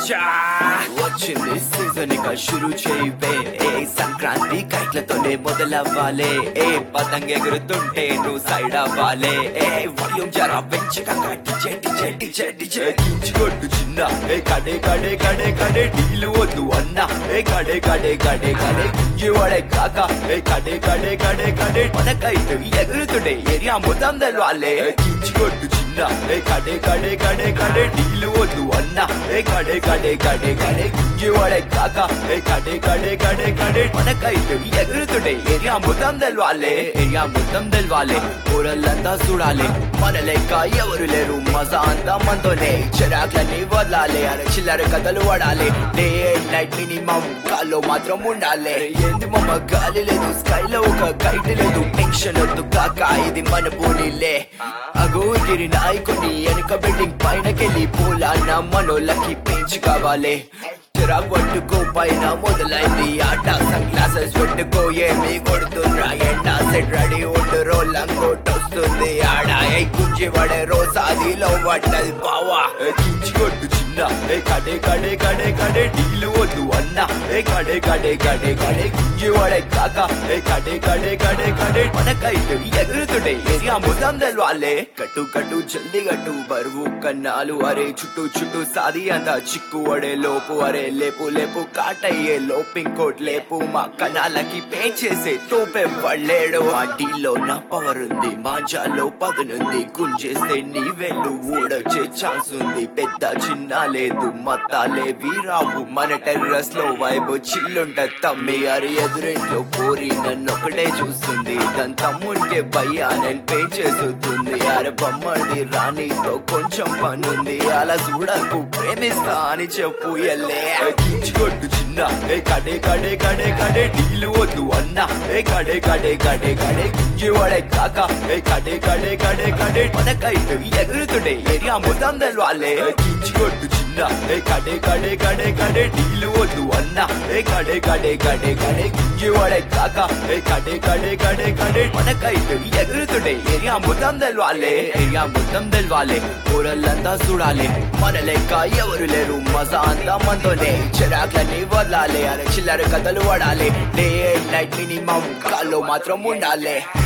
చా వచ్చింది సీజన్ ఇక షురు చేయవే ఏ సంక్రాంతి కైట్లతోనే మొదలవ్వాలే ఏ పతంగ ఎగురుతుంటే నువ్వు సైడ్ అవ్వాలే ఏ వాల్యూమ్ జరా పెంచగా కట్టి చెట్టి చెట్టి చెట్టి చెట్టి కొట్టు చిన్న ఏ కడే కడే కడే కడే డీలు వద్దు అన్న ఏ కడే కడే కడే కడే గుంజి వాడే కాక ఏ కడే కడే కడే కడే మన కైట్ ఎగురుతుండే ఏరియా మొత్తం తెలవాలే కించి కొట్టు చిన్న ఏ కడే కడే కడే కడే డీలు వద్దు అన్న ఏ కడే కడే కడే కడే గుంజి వాడే కాక ఏ కడే కడే కడే కడే మన కైట్ ఎగురుతుండే ఏరియా మొత్తం తెలవాలే ఏరియా మొత్తం తెలవాలే ఊరల్లంతా చూడాలి మన లెక్క ఎవరు లేరు మజా అంతా మనతోనే చిరాకులన్నీ వదలాలి అరే చిల్లర కథలు పడాలి డే అండ్ నైట్ మినిమం కాల్లో మాత్రం ఉండాలి ఏంది మమ్మ గాలి లేదు స్కైలో ఒక కైట్ లేదు టెన్షన్ వద్దు కాక ఇది మన పోనీలే అగో గిరి నాయకుని వెనుక బిల్డింగ్ పైనకెళ్ళి పోలాన్న మనోళ్ళకి పెంచి కావాలి చిరాకు పట్టుకో పైన మొదలైంది ఆట సన్ గ్లాసెస్ పెట్టుకో ఏమి కొడుతుండ్రా ఎండా సెట్ రెడీ ఉండు రోల్ వస్తుంది ఆడ ఏ గుంజి పడే రోజు అదిలో పడ్డది బావా ఏ కించి కొట్టు చిన్న ఏ కడే కడే కడే కడే డీలు వద్దు అన్న ఏ కడే కడే కడే కడే గుంజి పడే కాక ఏ కడే కడే కడే కడే మన కైట్ ఎగురుతుండే ఏరియా మొత్తం తెలవాలే కట్టు కట్టు జల్ది కట్టు బరువు కన్నాలు అరే చుట్టూ చుట్టూ సాది అంత చిక్కు అడే లోపు అరే లేపు లేపు కాటయ్యే లోపు ఇంకోటి లేపు మా కణాలకి పేచేసే తోపే పడలేడు ఆ డీలో నా పవర్ ఉంది మాంజాలో పదునుంది గుంజేస్తే నీ వెళ్ళు ఊడొచ్చే ఛాన్స్ ఉంది పెద్ద చిన్న లేదు మత్తాలే వీరావు మన టెర్రస్ లో వైబు చిల్లుంట తమ్మి అరి ఎదురింట్లో కోరి నన్ను ఒకటే చూస్తుంది దాని తమ్ముంటే భయ్యా నేను పే చేస్తుంది అరే బొమ్మడి రాణితో కొంచెం పనుంది అలా చూడకు ప్రేమిస్తా అని చెప్పు ఎల్లే కొట్టు చిన్న ఏ కడే కడే కడే కడే డీలు వద్దు అన్న ఏ కడే కడే కడే కడే గుంజి వాడే కాక ఏ కడే కడే కడే కడే మన కైట్ ఎగురుతుండే ఏరియా మొత్తం తెలవాలే కించి కొట్టు చిన్న ఏ కడే కడే కడే కడే డీలు వద్దు అన్న ఏ కడే కడే కడే కడే గుంజి వాడే కాక ఏ కడే కడే కడే కడే మన కైట్ ఎగురుతుండే ఏరియా మొత్తం తెలవాలే ఏరియా మొత్తం తెలవాలే ఊరల్లంతా చూడాలి మన లెక్క ఎవరు లేరు మజా అంతా మనతోనే చిరాకులన్నీ వదలాలి అరే చిల్లర కథలు పడాలి డే అండ్ నైట్ మినిమం కాల్లో మాత్రం ఉండాలి